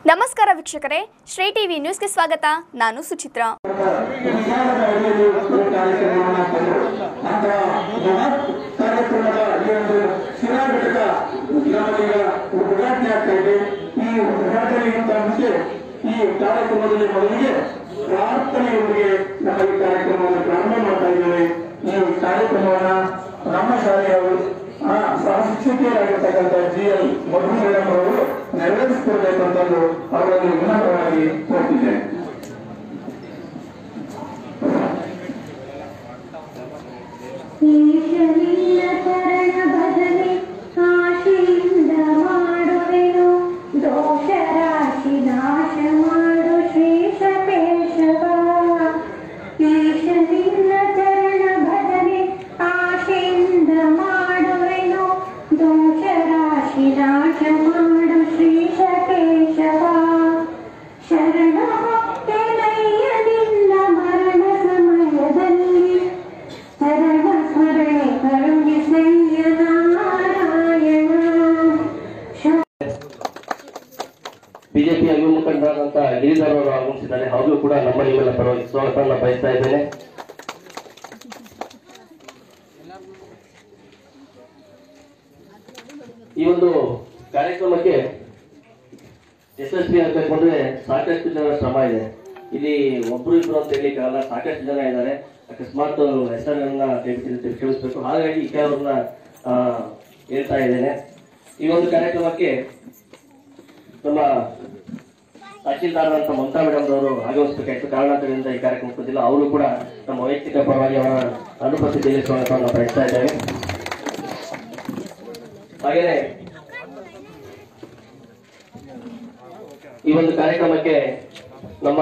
ನಮಸ್ಕಾರ ವೀಕ್ಷಕರೇ ಶ್ರೀ ಟಿವಿ ನ್ಯೂಸ್ಗೆ ಸ್ವಾಗತ ನಾನು ಸುಚಿತ್ರಾ ವಿಚಾರದ ಅಡಿಯಲ್ಲಿ ಒಂದು ಕಾರ್ಯಕ್ರಮವನ್ನು ಹಾಕಿದ್ರು ಅಂತಹ ಮಹತ್ ಕಾರ್ಯಕ್ರಮದ ಈ ಒಂದು ಶಿಲಾ ಘಟಕ ನಮ್ಮಲ್ಲೀಗ ಉದ್ಘಾಟನೆ ಆಗ್ತಾ ಇದೆ ಈ ಉದ್ಘಾಟನೆಗಿಂತ ಮುಂಚೆ ಈ ಕಾರ್ಯಕ್ರಮದಲ್ಲಿ ಮೊದಲಿಗೆ ಪ್ರಾರ್ಥನೆಯೊಂದಿಗೆ ನಮ್ಮ ಈ ಕಾರ್ಯಕ್ರಮವನ್ನು ಪ್ರಾರಂಭ ಮಾಡ್ತಾ ಇದ್ದೇವೆ ಈ ಕಾರ್ಯಕ್ರಮವನ್ನ ನಮ್ಮ ಶಾಲೆಯವರು ಆ ಸಹ ಶಿಕ್ಷಕಿಯರಾಗಿರ್ತಕ್ಕಂಥ ಜಿ ಎಲ್ ಮಧು ಮೇಡಮ್ ಅವರು ನೆರವೇರಿಸಿಕೊಡ್ಬೇಕಂತಂದು ಅವರಲ್ಲಿ ವಿನಮ್ರವಾಗಿ ಕೋರ್ತಿದ್ದೇನೆ ಈಶನಿಲ್ಲ ಚರಣ ಭಜನೆ ಆಶೆಯಿಂದ ಮಾಡುವೆನು ದೋಷ ರಾಶಿ ನಾಶ ಮಾಡು ಶ್ರೇಷ ಕೇಶವ ಈಶನಿಲ್ಲ ಚರಣ ಭಜನೆ ಆಶೆಯಿಂದ ಮಾಡುವೆನು ದೋಷ ರಾಶಿ ನಾಶ ಮಾಡು ಶ್ರೇಷ ಕೇಶವ ಶರಣ ಭಕ್ತನಯ್ಯ ನಿನ್ನ ಮರಣ ಸಮಯದಲ್ಲಿ ಶರಣ ಸ್ಮರಣೆ ಕರುಣಿಸಯ್ಯ ನಾರಾಯಣ ಬಿಜೆಪಿ ಯುವ ಮುಖಂಡರಾದಂತ ಗಿರಿಧರ್ ಅವರು ಆಗಮಿಸಿದ್ದಾರೆ ಅವ್ರಿಗೂ ಕೂಡ ನಮ್ಮ ನಿಮ್ಮೆಲ್ಲ ಪರವಾಗಿ ಸ್ವಾಗತವನ್ನು ಬಯಸ್ತಾ ಇದ್ದೇನೆ ಈ ಒಂದು ಕಾರ್ಯಕ್ರಮಕ್ಕೆ ಯಶಸ್ವಿ ಆಗ್ಬೇಕು ಅಂದ್ರೆ ಸಾಕಷ್ಟು ಜನ ಶ್ರಮ ಇದೆ ಇಲ್ಲಿ ಒಬ್ರು ಇಬ್ರು ಅಂತ ಹೇಳಿ ಆಗಲ್ಲ ಸಾಕಷ್ಟು ಜನ ಇದ್ದಾರೆ ಅಕಸ್ಮಾತ್ ಹೆಸರನ್ನ ದಯವಿಟ್ಟು ಕ್ಷಮಿಸಬೇಕು ಹಾಗಾಗಿ ಕೆಲವ್ರನ್ನ ಆ, ಹೇಳ್ತಾ ಇದ್ದೇನೆ ಈ ಒಂದು ಕಾರ್ಯಕ್ರಮಕ್ಕೆ ನಮ್ಮ ತಹಶೀಲ್ದಾರ್ ಅಂತ ಮಮತಾ ಮೇಡಮ್ ಅವರು ಆಗಮಿಸಬೇಕಾಯ್ತು ಕಾರಣಾಂತರದಿಂದ ಈ ಕಾರ್ಯಕ್ರಮ ಬಂದಿಲ್ಲ ಅವರು ಕೂಡ ನಮ್ಮ ವೈಯಕ್ತಿಕ ಪರವಾಗಿ ಅವರ ಅನುಪಸ್ಥಿತಿಯಲ್ಲಿ ಸ್ವಾಗತವನ್ನು ಬಯಸ್ತಾ ಇದ್ದೇವೆ ಹಾಗೆಯೇ ಈ ಒಂದು ಕಾರ್ಯಕ್ರಮಕ್ಕೆ ನಮ್ಮ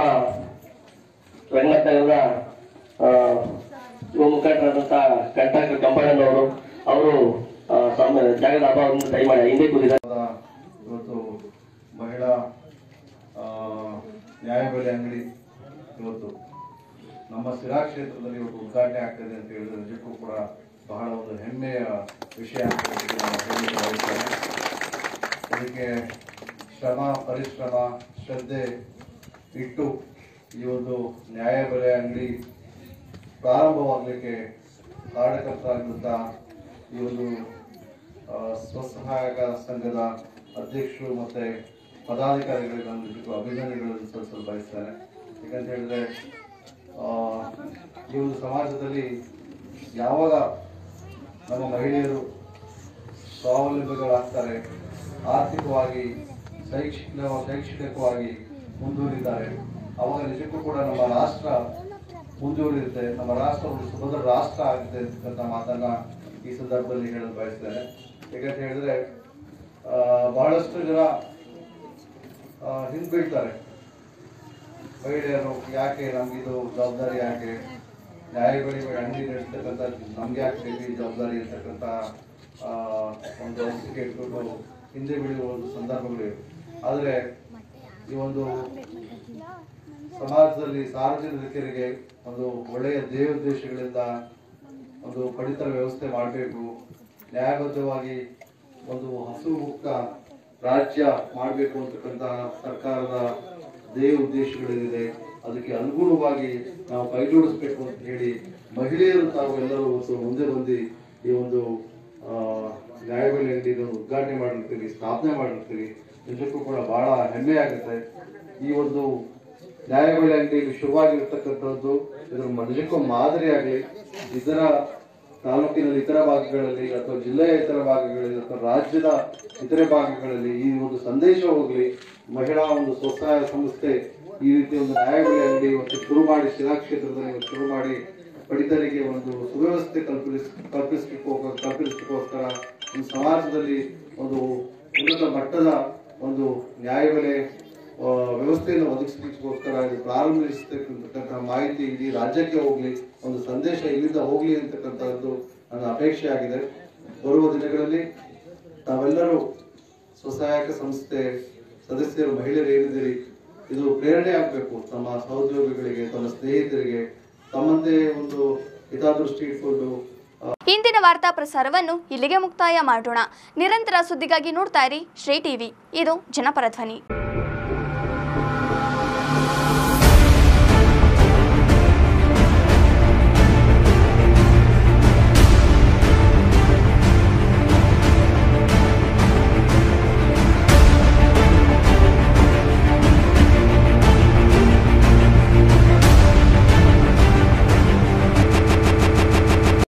ರಂಗನಗರದ ಆ, ಯುವ ಮುಖಂಡರಾದಂತಹ ಕಂಟಾಕ್ಟರ್ ಕಂಪಣ್ಣನವರು ಅವರು ಆ, ತಮ್ಮ ಜಾಗದ ಅಭಾವವನ್ನು ಟ್ರೈ ಮಾಡಿ ಹಿಂದೆ ಕೂತಿದ್ದಾರೆ ಇವತ್ತು ಮಹಿಳಾ ಆ, ನ್ಯಾಯಬೆಲೆ ಅಂಗಡಿ ಇವತ್ತು ನಮ್ಮ ಸಿರಾ ಕ್ಷೇತ್ರದಲ್ಲಿ ಇವತ್ತು ಉದ್ಘಾಟನೆ ಆಗ್ತದೆ ಅಂತ ಹೇಳಿದ್ರೆ ನಿಜಕ್ಕೂ ಕೂಡ ಬಹಳ ಒಂದು ಹೆಮ್ಮೆಯ ವಿಷಯ ಅಂತ ಹೇಳಿ ನಾನು ಹೇಳಲಿಕ್ಕೆ ಬಯಸ್ತೇನೆ ಅದಕ್ಕೆ ಶ್ರಮ ಪರಿಶ್ರಮ ಶ್ರದ್ಧೆ ಇಟ್ಟು ಈ ಒಂದು ನ್ಯಾಯಬೆಲೆ ಅಂಗಡಿ ಪ್ರಾರಂಭವಾಗಲಿಕ್ಕೆ ಕಾರಣಕರ್ತರಾಗಿದ್ದಂಥ ಈ ಒಂದು ಆ, ಸ್ವಸಹಾಯಕ ಸಂಘದ ಅಧ್ಯಕ್ಷರು ಮತ್ತೆ ಪದಾಧಿಕಾರಿಗಳಿಗೆ ನಾನು ನಿಜಕ್ಕೂ ಅಭಿನಂದನೆಗಳನ್ನು ಸಲ್ಲಿಸಲು ಬಯಸ್ತೇನೆ ಯಾಕಂತ ಹೇಳಿದ್ರೆ ಆ, ಈ ಒಂದು ಸಮಾಜದಲ್ಲಿ ಯಾವಾಗ ನಮ್ಮ ಮಹಿಳೆಯರು ಸ್ವಾವಲಂಬಿಗಳಾಗ್ತಾರೆ ಆರ್ಥಿಕವಾಗಿ ಶೈಕ್ಷಣಿಕ ಶೈಕ್ಷಣಿಕವಾಗಿ ಮುಂದುವರಿದ್ದಾರೆ ಅವಾಗ ನಿಜಕ್ಕೂ ಕೂಡ ನಮ್ಮ ರಾಷ್ಟ್ರ ಮುಂದುವರಿಯುತ್ತೆ ನಮ್ಮ ರಾಷ್ಟ್ರ ಒಂದು ಸುಭದ್ರ ರಾಷ್ಟ್ರ ಆಗುತ್ತೆ ಅಂತಕ್ಕಂಥ ಮಾತನ್ನ ಈ ಸಂದರ್ಭದಲ್ಲಿ ಹೇಳಲು ಬಯಸ್ತೇನೆ ಯಾಕಂತ ಹೇಳಿದ್ರೆ ಆ, ಬಹಳಷ್ಟು ಜನ ಆ, ಹಿಂದ್ಬೀಳ್ತಾರೆ ಮಹಿಳೆಯರು ಯಾಕೆ ನಮ್ಗಿದು ಜವಾಬ್ದಾರಿ ಯಾಕೆ ನ್ಯಾಯಗಳಿಗೆ ಅಂಗಡಿ ನಡೆಸ್ತಕ್ಕಂಥ ನಮ್ಗೆ ಯಾಕೆ ಬೇಕು ಈ ಜವಾಬ್ದಾರಿ ಇರ್ತಕ್ಕಂಥ ಆ, ಒಂದು ಅನಿಸಿಕೆ ಇಟ್ಕೊಂಡು ಹಿಂದೆ ಬೀಳುವ ಒಂದು ಸಂದರ್ಭಗಳಿವೆ ಆದರೆ ಈ ಒಂದು ಸಮಾಜದಲ್ಲಿ ಸಾರ್ವಜನಿಕರಿಗೆ ಒಂದು ಒಳ್ಳೆಯ ದೇವೋದ್ದೇಶಗಳಿಂದ ಒಂದು ಪಡಿತರ ವ್ಯವಸ್ಥೆ ಮಾಡಬೇಕು ನ್ಯಾಯಬದ್ಧವಾಗಿ ಒಂದು ಹಸು ಮುಕ್ತ ರಾಜ್ಯ ಮಾಡಬೇಕು ಅಂತಕ್ಕಂತಹ ಸರ್ಕಾರದ ದೇವ ಉದ್ದೇಶಗಳೇನಿದೆ ಅದಕ್ಕೆ ಅನುಗುಣವಾಗಿ ನಾವು ಕೈಜೋಡಿಸ್ಬೇಕು ಅಂತ ಹೇಳಿ ಮಹಿಳೆಯರು ತಾವು ಎಲ್ಲರೂ ಇವತ್ತು ಮುಂದೆ ಬಂದು ಈ ಒಂದು ಆ, ನ್ಯಾಯಬೆಲೆ ಅಂಗಡಿಯನ್ನು ಉದ್ಘಾಟನೆ ಮಾಡಿರ್ತೀವಿ ಸ್ಥಾಪನೆ ಮಾಡಿರ್ತೀವಿ ನಿಜಕ್ಕೂ ಕೂಡ ಬಹಳ ಹೆಮ್ಮೆ ಆಗುತ್ತೆ ಈ ಒಂದು ನ್ಯಾಯಬೆಲೆ ಅಂಗಡಿಯಲ್ಲಿ ಶುರುವಾಗಿರ್ತಕ್ಕಂಥದ್ದು ಇದರ ನಿಜಕ್ಕೂ ಮಾದರಿ ಆಗಲಿ ಇದರ ತಾಲೂಕಿನಲ್ಲಿ ಇತರ ಭಾಗಗಳಲ್ಲಿ ಅಥವಾ ಜಿಲ್ಲೆಯ ಇತರ ಭಾಗಗಳಲ್ಲಿ ಅಥವಾ ರಾಜ್ಯದ ಇತರೆ ಭಾಗಗಳಲ್ಲಿ ಈ ಒಂದು ಸಂದೇಶ ಹೋಗಲಿ ಮಹಿಳಾ ಒಂದು ಸ್ವಸಹಾಯ ಸಂಸ್ಥೆ ಈ ರೀತಿ ಒಂದು ನ್ಯಾಯಬೆಲೆ ಅಂಗಡಿ ಇವತ್ತು ಶುರು ಮಾಡಿ ಶಿಲಾ ಕ್ಷೇತ್ರದಲ್ಲಿ ಇವತ್ತು ಶುರು ಮಾಡಿ ಪಡಿತರಿಗೆ ಒಂದು ಸುವ್ಯವಸ್ಥೆ ಕಲ್ಪಿಸ್ ಕಲ್ಪಿಸಲಿಕ್ಕೋ ಕಲ್ಪಿಸಲಿಕ್ಕೋಸ್ಕರ ಒಂದು ಸಮಾಜದಲ್ಲಿ ಒಂದು ಉನ್ನತ ಮಟ್ಟದ ಒಂದು ನ್ಯಾಯಬೆಲೆ ಆ, ವ್ಯವಸ್ಥೆಯನ್ನು ಒದಗಿಸಲಿಕ್ಕೋಸ್ಕರ ಇದು ಪ್ರಾರಂಭಿಸತಕ್ಕಂತಹ ಮಾಹಿತಿ ಇಡೀ ರಾಜ್ಯಕ್ಕೆ ಹೋಗ್ಲಿ ಒಂದು ಸಂದೇಶ ಇಲ್ಲಿಂದ ಹೋಗ್ಲಿ ಅಂತಕ್ಕಂಥದ್ದು ನನ್ನ ಅಪೇಕ್ಷೆ ಆಗಿದೆ ಬರುವ ದಿನಗಳಲ್ಲಿ ತಾವೆಲ್ಲರೂ ಸ್ವಸಹಾಯಕ ಸಂಸ್ಥೆ ಸದಸ್ಯರು ಮಹಿಳೆಯರು ಏನಿದ್ದೀರಿ ಇದು ಪ್ರೇರಣೆ ಆಗಬೇಕು ತಮ್ಮ ಸಹೋದ್ಯೋಗಿಗಳಿಗೆ ತಮ್ಮ ಸ್ನೇಹಿತರಿಗೆ ತಮ್ಮಂತೆ ಒಂದು ಹಿತಾದೃಷ್ಟಿ ಇಟ್ಕೊಂಡು ಇಂದಿನ ವಾರ್ತಾ ಪ್ರಸಾರವನ್ನು ಇಲ್ಲಿಗೆ ಮುಕ್ತಾಯ ಮಾಡೋಣ ನಿರಂತರ ಸುದ್ದಿಗಾಗಿ ನೋಡ್ತಾ ಇರಿ ಶ್ರೀ ಟಿವಿ ಇದು ಜನಪರ ಧ್ವನಿ